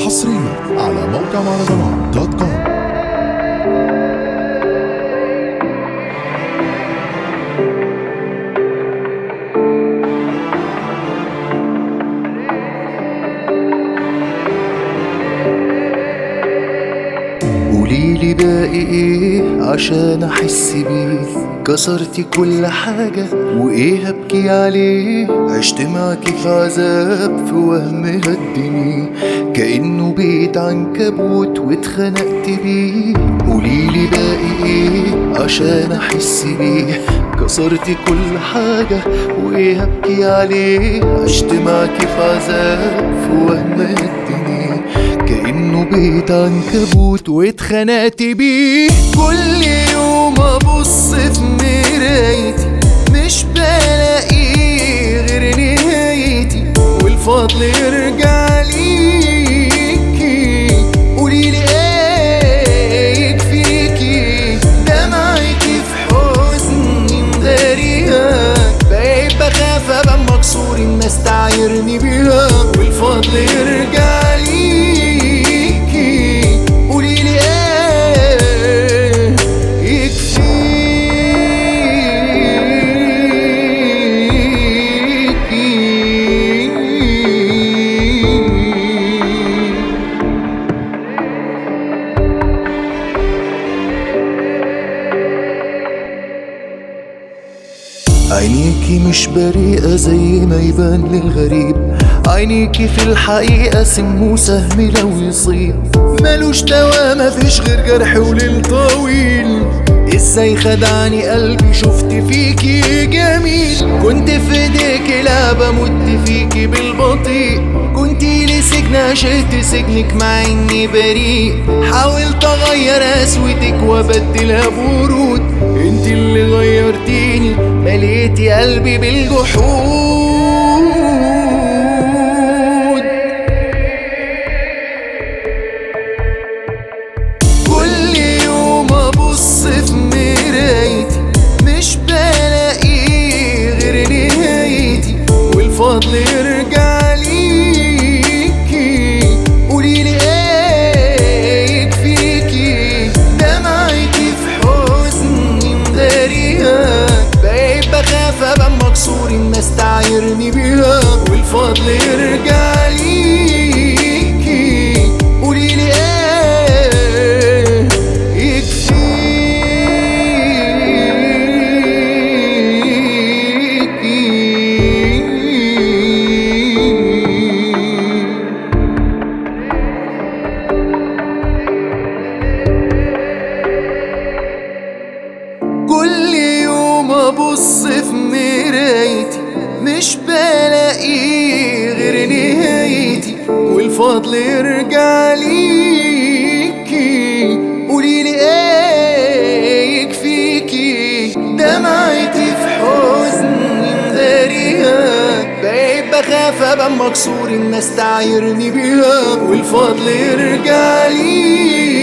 حصريا على موقع مهرجانات دوت كوم قوليلي باقي ايه عشان احس بيه كسرتي كل حاجة وايه هبكي عليه عشت معاكي في عذاب في وهم هدني كأنه بيت عنكبوت واتخنقت بيه قوليلي باقي ايه عشان احس بيه كسرتي كل حاجة وايه هبكي عليه عشت معاكي في عذاب في وهم هدني كأنه بيت عنكبوت واتخنقت بيه كل يوم ابص في مرايتي مش بلاقي غير نهايتي والفضل يرجع ليكي قوليلي ايه يكفيكي دمعتي في حزني مداريها بقيت بخاف ابقى مكسور الناس تعايرني بيها والفضل يرجع ليكي قوليلي ايه يكفيكي عينيكي مش بريئة زي ما يبان للغريب عينيكي في الحقيقة سم وسهم لو يصيب ملوش دوا مفيش غير جرح وليل طويل ازاي خدعني قلبي شفت فيكي جميل كنت في ايديكي لا بمت فيكي بالبطيء كنت لي سجن عشقت سجنك مع اني بريء حاولت اغير قسوتك وابدلها برود انت اللي غيرتيني مليتي قلبي بالجحود كل يوم ابص في مرايتي مش بلاقي غير نهايتي والفضل يرجع ليكي قوليلي ايه يكفيكي دمعتي في حزني مداريها بقيت بخاف ابقى مكسور الناس تعايرني بيها والفضل يرجع ليكي قوليلي ايه يكفيكي كل يوم ابص في مرايتي مش بلاقي غير نهايتي والفضل يرجع ليكي قوليلي ايه يكفيكي دمعتي في حزني مداريها بقيت بخاف ابقى مكسور الناس تعايرني بيها والفضل يرجع ليكي